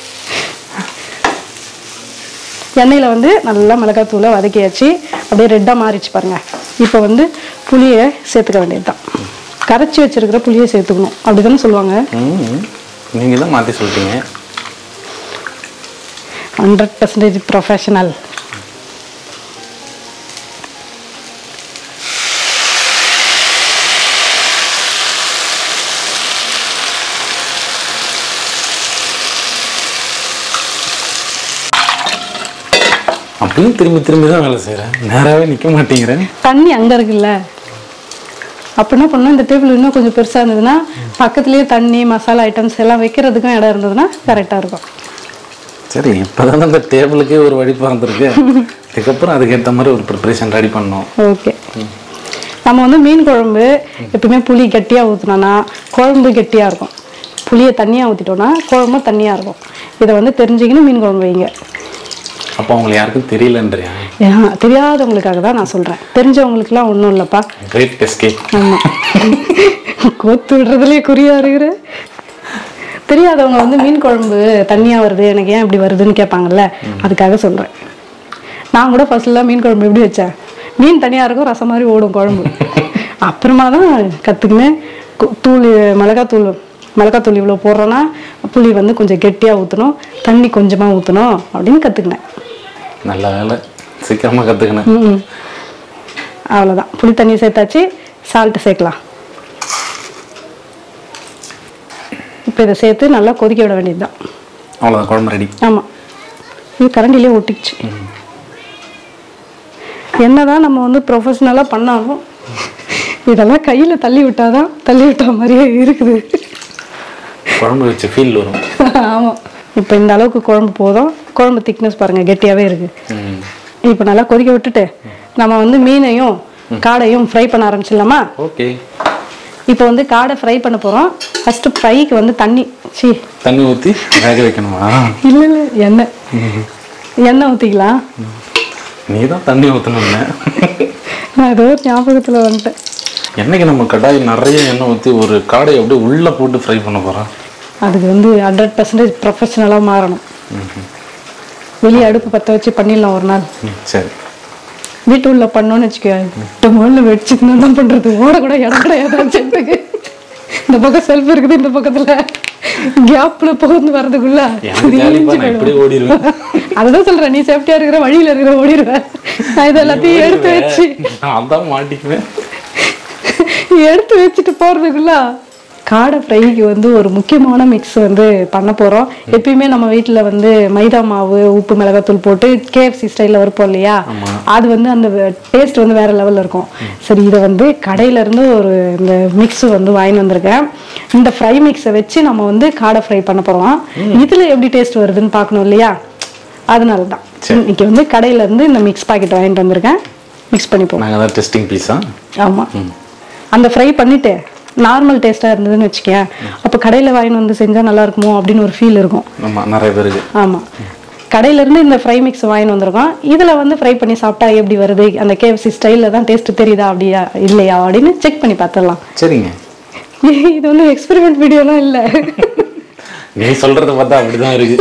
எண்ணெயில் வந்து நல்லா மிளகாத்தூளை வதக்கியாச்சு அப்படியே ரெட்டாக மாறிச்சு பாருங்க இப்போ வந்து புளியை சேர்த்துக்க வேண்டியது தான் கரைச்சி வச்சிருக்கிற புளியை சேர்த்துக்கணும் அப்படிதானே சொல்லுவாங்க ம் நீங்கள் தான் மாற்றி சொல்லிட்டீங்க ஹண்ட்ரட் பர்சன்டேஜ் ப்ரொஃபஷனல் அப்படியும் திரும்பி திரும்பி தான் வேலை செய்கிறேன் நேராகவே நிற்க மாட்டேங்கிறேன் தண்ணி அங்கே இருக்குல்ல அப்போ என்ன பண்ணணும் இந்த டேபிள் இன்னும் கொஞ்சம் பெருசாக இருந்ததுன்னா பக்கத்துலேயே தண்ணி மசாலா ஐட்டம்ஸ் எல்லாம் வைக்கிறதுக்கும் இடம் இருந்ததுன்னா கரெக்டாக இருக்கும் சரி இப்போதான் அந்த டேபிளுக்கே ஒரு வழி பிறந்திருக்கு இதுக்கப்புறம் அதுக்கேற்ற மாதிரி ஒரு ப்ரிப்பரேஷன் ரெடி பண்ணோம் ஓகே நம்ம வந்து மீன் குழம்பு எப்பவுமே புளி கெட்டியாக ஊற்றினோன்னா குழம்பு கெட்டியாக இருக்கும் புளியை தண்ணியாக ஊற்றிட்டோன்னா குழம்பு தண்ணியாக இருக்கும் இதை வந்து தெரிஞ்சுக்கின்னு மீன் குழம்பு வைங்க அப்போ அவங்களுக்கு யாருக்கும் தெரியலன்றியா ஏன் தெரியாதவங்களுக்காக தான் நான் சொல்கிறேன் தெரிஞ்சவங்களுக்குலாம் ஒன்றும் இல்லைப்பா கிரேட் எஸ்கேப் ஆமாம் கோத்து விடுறதுலேயே குறியா இருக்கிற தெரியாதவங்க வந்து மீன் குழம்பு தண்ணியாக வருது எனக்கு ஏன் இப்படி வருதுன்னு கேட்பாங்கல்ல அதுக்காக சொல்கிறேன் நான் கூட ஃபர்ஸ்ட்லாம் மீன் குழம்பு எப்படி வச்சேன் மீன் தனியாக இருக்கும் ரசம் மாதிரி ஓடும் குழம்பு அப்புறமா தான் கற்றுக்கினேன் தூள் மிளகாத்தூள் மிளகாத்தூள் இவ்வளோ போடுறோன்னா புளி வந்து கொஞ்சம் கெட்டியாக ஊற்றணும் தண்ணி கொஞ்சமாக ஊற்றணும் அப்படின்னு கற்றுக்கினேன் நல்ல வேலை சீக்கிரமாக கற்றுக்கினேன் ம் அவ்வளோதான் புளி தண்ணி சேர்த்தாச்சு சால்ட்டு சேர்க்கலாம் இப்போ இதை சேர்த்து நல்லா கொதிக்க விட வேண்டியது தான் அவ்வளோதான் குழம்பு ரெடி ஆமாம் இது கரண்டிலே ஒட்டிக்கிச்சு என்னதான் நம்ம வந்து ப்ரொஃபஷ்னலாக பண்ணாலும் இதெல்லாம் கையில் தள்ளி விட்டாதான் தள்ளி விட்டா மாதிரியே இருக்குது குழம்பு வச்ச ஃபீல் வரும் ஆமாம் இப்போ இந்த அளவுக்கு குழம்பு போதும் குழம்பு திக்னஸ் பாருங்கள் கெட்டியாகவே இருக்குது ம் இப்போ நல்லா கொதிக்க விட்டுட்டு நம்ம வந்து மீனையும் காடையும் ஃப்ரை பண்ண ஆரம்பிச்சிடலாமா ஓகே இப்போ வந்து காடை ஃப்ரை பண்ண போகிறோம் ஃபஸ்ட்டு ஃப்ரைக்கு வந்து தண்ணி சி தண்ணி ஊற்றி வேக வைக்கணுமா இல்லை இல்லை எண்ணெய் எண்ணெய் ஊற்றிக்கலாம் நீ தான் தண்ணி ஊற்றணும்னு நான் ஏதோ ஒரு ஞாபகத்தில் வந்துட்டேன் என்னைக்கு நம்ம கடாய் நிறைய எண்ணெய் ஊற்றி ஒரு காடையை அப்படியே உள்ளே போட்டு ஃப்ரை பண்ண போகிறோம் அதுக்கு வந்து ஹண்ட்ரட் பர்சன்டேஜ் ப்ரொஃபஷனலாக மாறணும் வெளியே அடுப்பு பற்ற வச்சு பண்ணிடலாம் ஒரு நாள் ம் சரி வீட்டு உள்ள பண்ணோன்னு வச்சுக்கோ முதல்ல வெடிச்சுக்கணும் தான் பண்ணுறது ஓட கூட இடம் கிடையாது சென்ட்டுக்கு இந்த பக்கம் செல்ஃப் இருக்குது இந்த பக்கத்தில் கேப்பில் புகுந்து வர்றதுக்குள்ள எனக்கு ஜாலிப்பா நான் இப்படி ஓடிடுவேன் அதுதான் சொல்றேன் நீ சேஃப்டியா இருக்கிற வழியில இருக்கிற ஓடிடுவேன் நான் இது எல்லாத்தையும் எடுத்து வச்சு நான் தான் மாட்டிக்குவேன் எடுத்து வச்சுட்டு போறதுக்குள்ள காடை ஃப்ரைக்கு வந்து ஒரு முக்கியமான மிக்ஸ் வந்து பண்ண போறோம் எப்பயுமே நம்ம வீட்ல வந்து மைதா மாவு உப்பு மிளகாத்தூள் போட்டு கேஎஃப்சி ஸ்டைல்ல இருப்போம் இல்லையா அது வந்து அந்த டேஸ்ட் வந்து வேற லெவல்ல இருக்கும் சரி இதை வந்து கடையில இருந்து ஒரு இந்த மிக்ஸ் வந்து வாங்கி வந்திருக்கேன் இந்த ஃப்ரை மிக்ஸை வச்சு நம்ம வந்து காடை ஃப்ரை பண்ண போறோம் இதுல எப்படி டேஸ்ட் வருதுன்னு பார்க்கணும் இல்லையா அதனால தான் இன்னைக்கு வந்து கடையில இருந்து இந்த மிக்ஸ் பாக்கெட் வாங்கிட்டு வந்திருக்கேன் மிக்ஸ் பண்ணிப்போம் நாங்கள் தான் டெஸ்டிங் பீஸா ஆமா அந்த ஃப்ரை பண்ணிட்டு நார்மல் டேஸ்டா இருந்ததுன்னு வச்சுக்கேன் அப்போ கடையில வாங்கிட்டு வந்து செஞ்சா நல்லா இருக்குமோ அப்படின்னு ஒரு ஃபீல் இருக்கும் ஆமாம் நிறைய பேருக்கு ஆமா கடையில இருந்து இந்த ஃப்ரை மிக்ஸ் வாங்கிட்டு வந்திருக்கோம் இதுல வந்து ஃப்ரை பண்ணி சாப்பிட்டா எப்படி வருது அந்த கேஎஃப்சி ஸ்டைல்ல தான் டேஸ்ட் தெரியுதா அப்படியா இல்லையா அப்படின்னு செக் பண்ணி பார்த்துடலாம் சரிங்க இது வந்து எக்ஸ்பெரிமெண்ட் வீடியோலாம் இல்லை நீ சொல்கிறத பார்த்தா அப்படிதான் இருக்கு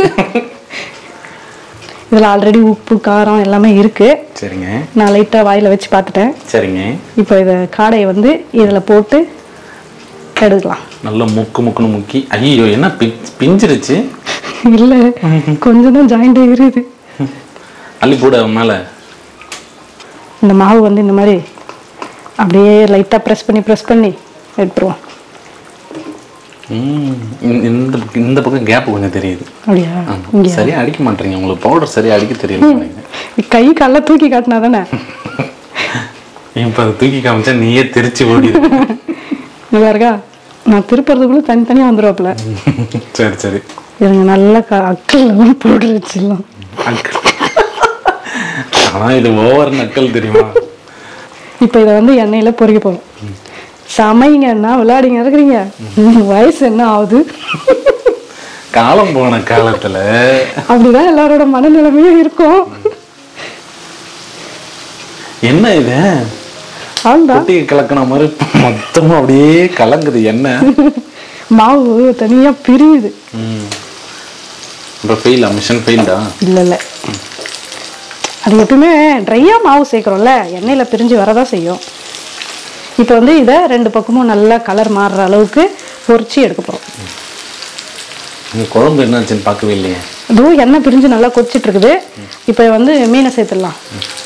இதுல ஆல்ரெடி உப்பு காரம் எல்லாமே இருக்கு சரிங்க நான் லைட்டா வாயில வச்சு பார்த்துட்டேன் சரிங்க இப்போ இதை காடையை வந்து இதுல போட்டு எடுக்கலாம் நல்லா முக்கு முக்குன்னு முக்கி ஐயோ என்ன பி- பிஞ்சிருச்சு இல்ல கொஞ்சம் தான் ஜாயிண்ட் இருக்குது அள்ளி போட மேலே இந்த மாவு வந்து இந்த மாதிரி அப்படியே லைட்டா ப்ரெஸ் பண்ணி ப்ரெஸ் பண்ணி எடுத்துருவோம் ம், இந்த- இந்த பக்கம் இந்த பக்கம் கேப் கொஞ்சம் தெரியுது அப்படியா ஆமா. சரியா அடிக்க மாட்டீங்க உங்களுக்கு பவுடர் சரியா அடிக்க தெரியல நினைக்கிறேன். கை கால தூக்கி காட்டினா தானே இப்ப அதை தூக்கி காமிச்சா நீயே தெரிச்சு ஓடிடு நல்லா இருக்கா நான் திருப்புறதுக்குள்ள தனித்தனியா வந்துருவாப்புல சரி சரி இருங்க நல்லா க அக்கல் போட்டு வச்சிடலாம் அங்கிள் ஆனா இது ஓவர் நக்கல் தெரியுமா இப்போ இதை வந்து எண்ணெயில் பொரிக்க போகிறோம் சமைங்கண்ணா விளையாடிங்க இருக்கிறீங்க வயசு என்ன ஆகுது காலம் போன காலத்துல அப்படிதான் எல்லாரோட மனநிலைமையும் இருக்கும் என்ன இது அவ்வளோதான் குட்டி கலக்கின மாதிரி மொத்தமா அப்படியே கலங்குது என்ன மாவு தனியாக பிரியுது ம். இப்போ ஃபெயிலா மிஷன் ஃபெயில்டா இல்லை இல்லை அது எப்பவுமே ட்ரையாக மாவு சேர்க்குறோம்ல எண்ணெயில் பிரிஞ்சு வரதான் செய்யும் இப்போ வந்து இதை ரெண்டு பக்கமும் நல்லா கலர் மாறுற அளவுக்கு பொரிச்சு எடுக்க போகிறோம் உங்க குழம்பு என்னாச்சுன்னு பார்க்கவே இல்லையே அதுவும் எண்ணெய் பிரிஞ்சு நல்லா கொதிச்சிட்டு இருக்குது இப்போ வந்து மீனை சேர்த்துடலாம்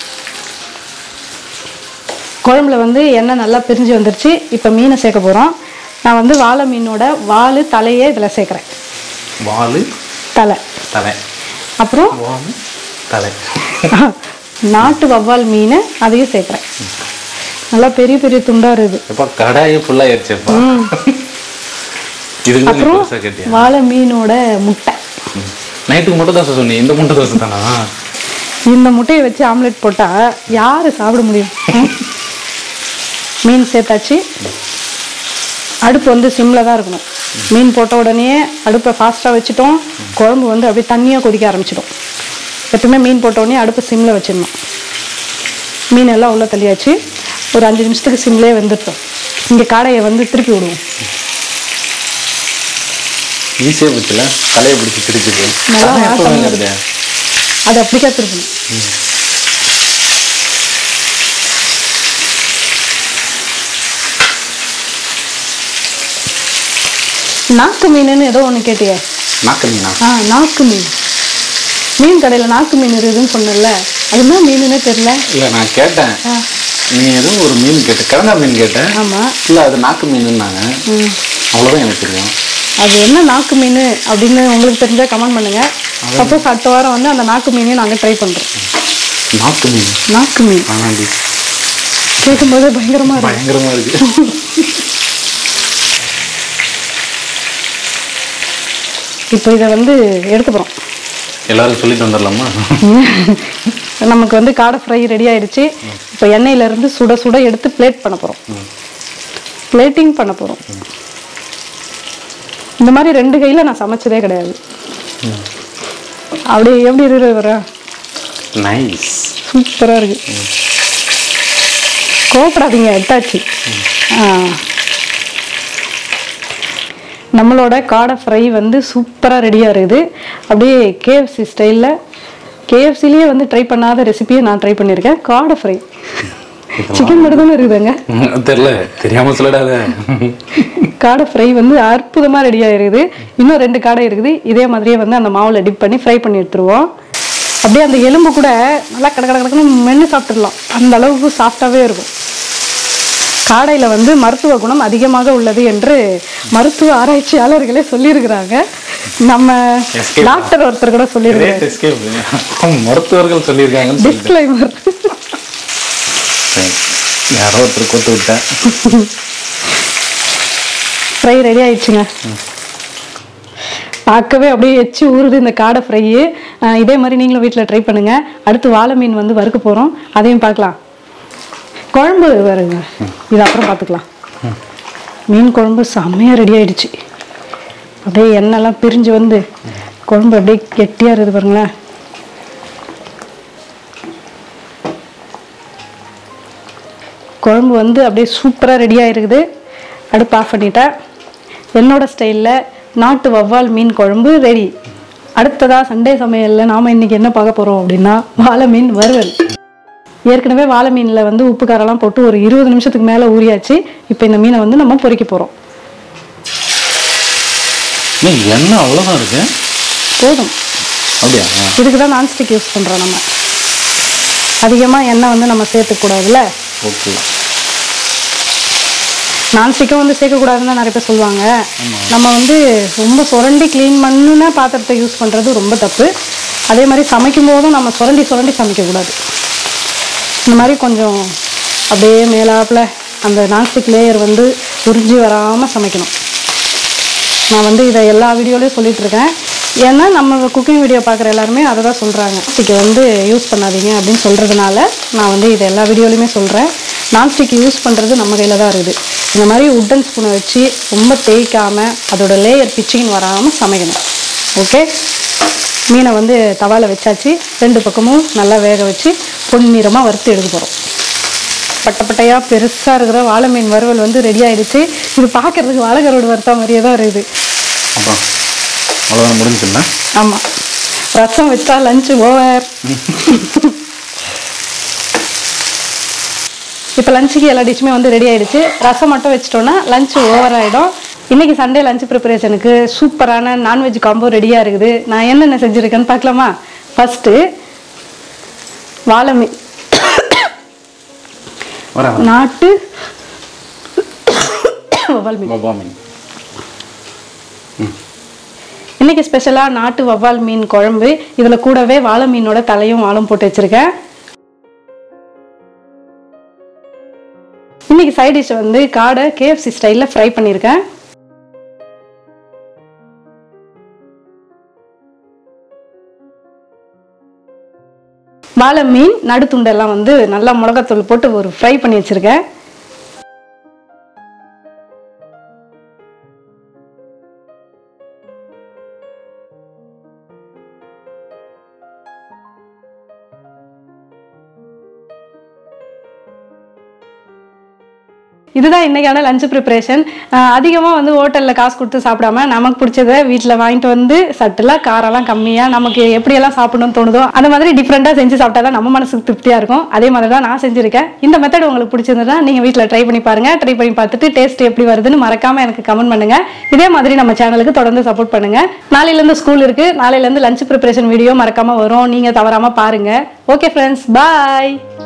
குழம்புல வந்து எண்ணெய் நல்லா பிரிஞ்சு வந்துருச்சு இப்போ மீனை சேர்க்க போகிறோம் நான் வந்து வாழை மீனோட வால் தலையே இதில் சேர்க்குறேன் வாலு தலை தலை அப்புறம் வாலு தலை நாட்டு வவ்வால் மீன் அதையும் சேர்க்குறேன் நல்லா பெரிய பெரிய துண்டா இருக்குது எப்பா கடாயே ஃபுல்லாக ஆயிடுச்சேப்பா இதுக்கு தான் நீ அப்புறம் பெருசா கேட்டியா வாழை மீனோட முட்டை நைட்டுக்கு மட்டும் தோசை சொன்னீங்க இந்த முட்டை தோசை தானா இந்த முட்டையை வச்சு ஆம்லெட் போட்டா யாரு சாப்பிட முடியும் ம்? மீன் சேர்த்தாச்சு அடுப்பு வந்து சிம்ல தான் இருக்கணும் மீன் போட்ட உடனே அடுப்பை ஃபாஸ்ட்டாக வச்சுட்டோம் குழம்பு வந்து அப்படியே தண்ணியாக கொதிக்க ஆரம்பிச்சிடும் எப்பவுமே மீன் போட்ட உடனே அடுப்பு சிம்ல வச்சிடணும் மீன் எல்லாம் உள்ள தள்ளியாச்சு ஒரு அஞ்சு நிமிஷத்துக்கு சிம்லேயே வெந்துட்டோம் இங்கே காடையை வந்து திருப்பி விடுவோம் ஈஸியாக போச்சுல தலையை பிடிச்சி திருச்சிது நல்லா எப்போ வாசம் வாங்குறது அதை அப்படிக்கா திருப்பணும் நாக்கு மீனுன்னு ஏதோ ஒன்று கேட்டியே நாக்கு மீனா ஆ நாக்கு மீன் மீன் கடையில் நாக்கு மீன் இருக்குதுன்னு சொன்னேன்ல அது என்ன மீனுன்னே தெரியல இல்லை நான் கேட்டேன் ஆ நீ ஏதோ ஒரு மீன் கேட்ட கிழங்கா மீன் கேட்டேன் ஆமாம் இல்லை அது நாக்கு மீனுன்னாங்க ம் அவ்வளோதான் எனக்கு தெரியும் அது என்ன நாக்கு மீன் அப்படின்னு உங்களுக்கு தெரிஞ்சால் கமெண்ட் பண்ணுங்க சப்போஸ் அடுத்த வாரம் வந்து அந்த நாக்கு மீனையும் நாங்கள் ட்ரை பண்ணுறோம் நாக்கு மீன் நாக்கு மீன் ஆனாண்டி கேட்கும்போதே பயங்கரமாக இருக்கு பயங்கரமா இருக்கு இப்போ இதை வந்து எடுக்க போகிறோம் எல்லாரும் சொல்லிட்டு வந்துடலாமா நமக்கு வந்து காடை ஃப்ரை ரெடி ஆயிடுச்சு இப்போ எண்ணெயில இருந்து சுட சுட எடுத்து பிளேட் பண்ண போகிறோம் பிளேட்டிங் பண்ண போகிறோம் இந்த மாதிரி ரெண்டு கையில் நான் சமைச்சதே கிடையாது அப்படியே எப்படி இருக்கு வர நைஸ் சூப்பராக இருக்கு கோவப்படாதீங்க எட்டாச்சு ஆ நம்மளோட காடை ஃப்ரை வந்து சூப்பராக ரெடியாக இருக்குது அப்படியே கேஎஃப்சி ஸ்டைலில் கேஎஃப்சிலேயே வந்து ட்ரை பண்ணாத ரெசிபியை நான் ட்ரை பண்ணியிருக்கேன் காடை ஃப்ரை சிக்கன் மட்டும் தானே இருக்குதுங்க தெரியல தெரியாம சொல்லடாத காடை ஃப்ரை வந்து அற்புதமாக ரெடி ஆயிருக்குது இன்னும் ரெண்டு காடை இருக்குது இதே மாதிரியே வந்து அந்த மாவில் டிப் பண்ணி ஃப்ரை பண்ணி எடுத்துருவோம் அப்படியே அந்த எலும்பு கூட நல்லா கட கட கடக்குன்னு மென்று சாப்பிட்டுடலாம் அந்த அளவுக்கு சாஃப்டாகவே இருக்கும் காடையில் வந்து மருத்துவ குணம் அதிகமாக உள்ளது என்று மருத்துவ ஆராய்ச்சியாளர்களே சொல்லியிருக்கிறாங்க நம்ம Escape. டாக்டர் ஒருத்தர் கூட சொல்லியிருக்காரு Great escape. மருத்துவர்கள் சொல்லியிருக்காங்கன்னு சொல்லிட்டு டிஸ்க்ளைமர் சரி. யாரோ ஒருத்தர் கொத்து விட்டேன் ஃப்ரை ரெடி ஆயிடுச்சுங்க பார்க்கவே அப்படியே எச்சி ஊறுது இந்த காடை ஃப்ரை இதே மாதிரி நீங்களும் வீட்டில் ட்ரை பண்ணுங்க அடுத்து வாழை மீன் வந்து வறுக்க போகிறோம் அதையும் பார்க்கலாம் குழம்பு வருங்க இது அப்புறம் பார்த்துக்கலாம் மீன் குழம்பு செம்மையாக ரெடி ஆயிடுச்சு அப்படியே எண்ணெய்லாம் பிரிஞ்சு வந்து குழம்பு அப்படியே கெட்டியாக இருக்குது பாருங்களேன் குழம்பு வந்து அப்படியே சூப்பராக ரெடியாக இருக்குது அடுப்பு ஆஃப் பண்ணிட்டேன் என்னோட ஸ்டைலில் நாட்டு வவ்வால் மீன் குழம்பு ரெடி அடுத்ததா சண்டே சமையலில் நாம் இன்னைக்கு என்ன பார்க்க போகிறோம் அப்படின்னா வாழை மீன் வறுவல் ஏற்கனவே வாழை மீனில் வந்து உப்பு காரம்லாம் போட்டு ஒரு இருபது நிமிஷத்துக்கு மேலே ஊறியாச்சு இப்போ இந்த மீனை வந்து நம்ம பொரிக்க போகிறோம் நீ என்ன அவ்வளோதான் இருக்கு போதும் அப்படியா இதுக்கு தான் நான்ஸ்டிக் யூஸ் பண்ணுறோம் நம்ம அதிகமாக எண்ணெய் வந்து நம்ம சேர்த்துக்கூடாதுல்ல ஓகே நான்ஸ்டிக்கும் வந்து சேர்க்கக்கூடாதுன்னு தான் நிறைய பேர் சொல்லுவாங்க நம்ம வந்து ரொம்ப சுரண்டி க்ளீன் பண்ணின பாத்திரத்தை யூஸ் பண்ணுறது ரொம்ப தப்பு அதே மாதிரி சமைக்கும் போதும் நம்ம சுரண்டி சுரண்டி சமைக்கக்கூடாது இந்த மாதிரி கொஞ்சம் அப்படியே மேலாப்பில் அந்த நான்ஸ்டிக் லேயர் வந்து உறிஞ்சி வராமல் சமைக்கணும் நான் வந்து இதை எல்லா வீடியோலையும் சொல்லிட்டு இருக்கேன் ஏன்னா நம்ம குக்கிங் வீடியோ பார்க்குற எல்லாருமே அதை தான் சொல்கிறாங்க நான்ஸ்டிக்கை வந்து யூஸ் பண்ணாதீங்க அப்படின்னு சொல்கிறதுனால நான் வந்து இது எல்லா வீடியோலையுமே சொல்கிறேன் நான்ஸ்டிக் யூஸ் பண்ணுறது நம்ம கையில் தான் இருக்குது இந்த மாதிரி உட்டன் ஸ்பூனை வச்சு ரொம்ப தேய்க்காமல் அதோட லேயர் பிச்சிங் வராமல் சமைக்கணும் ஓகே மீனை வந்து தவால வச்சாச்சு ரெண்டு பக்கமும் நல்லா வேக வச்சு பொன்னிறமாக வறுத்து எடுக்க போகிறோம் பட்டை பட்டையாக பெருசாக இருக்கிற வாழை மீன் வறுவல் வந்து ரெடி ஆயிடுச்சு இது பார்க்கறதுக்கு வாழைக்கரோடு வறுத்தா மாதிரியே தான் இருக்குது அப்புறம் அவ்வளோதான் முடிஞ்சுங்களா ஆமாம் ரசம் வச்சா லஞ்சு ஓவர் இப்போ லஞ்சுக்கு எல்லா டிஷ்ஷுமே வந்து ரெடி ஆயிடுச்சு ரசம் மட்டும் வச்சிட்டோன்னா லஞ்ச் ஓவர் ஆகிடும் இன்னைக்கு சண்டே லஞ்ச் ப்ரிப்பரேஷனுக்கு சூப்பரான நான்வெஜ் காம்போ ரெடியாக இருக்குது நான் என்னென்ன செஞ்சுருக்கேன்னு பார்க்கலாமா ஃபஸ்ட்டு வாழை மீன் வர நாட்டு வவ்வால் மீன் வவ்வா மீன் இன்னைக்கு ஸ்பெஷலாக நாட்டு வவ்வால் மீன் குழம்பு இதில் கூடவே வாழை மீனோட தலையும் வாழும் போட்டு வச்சிருக்கேன் இன்னைக்கு சைட் டிஷ் வந்து காடை கேஎஃப்சி ஸ்டைலில் ஃப்ரை பண்ணியிருக்கேன் வாழை மீன் நடுத்துண்டெல்லாம் வந்து நல்லா மிளகாத்தூள் போட்டு ஒரு ஃப்ரை பண்ணி வச்சிருக்கேன் இதுதான் இன்னைக்கான லஞ்ச் ப்ரிப்பரேஷன் அதிகமாக வந்து ஹோட்டலில் காசு கொடுத்து சாப்பிடாம நமக்கு பிடிச்சத வீட்டில் வாங்கிட்டு வந்து சட்டுலாம் காரம்லாம் கம்மியாக நமக்கு எப்படியெல்லாம் சாப்பிடணும்னு தோணுதோ அந்த மாதிரி டிஃப்ரெண்ட்டாக செஞ்சு சாப்பிட்டா தான் நம்ம மனசுக்கு திருப்தியாக இருக்கும் அதே மாதிரி தான் நான் செஞ்சுருக்கேன் இந்த மெத்தட் உங்களுக்கு பிடிச்சிருந்ததுன்னா நீங்கள் வீட்டில் ட்ரை பண்ணி பாருங்கள் ட்ரை பண்ணி பார்த்துட்டு டேஸ்ட் எப்படி வருதுன்னு மறக்காமல் எனக்கு கமெண்ட் பண்ணுங்கள் இதே மாதிரி நம்ம சேனலுக்கு தொடர்ந்து சப்போர்ட் பண்ணுங்கள் நாளையிலேருந்து ஸ்கூல் இருக்குது நாளையிலேருந்து லஞ்ச் ப்ரிப்பரேஷன் வீடியோ மறக்காமல் வரும் நீங்கள் தவறாமல் பாருங்கள் ஓகே ஃப்ரெண்ட்ஸ் பாய்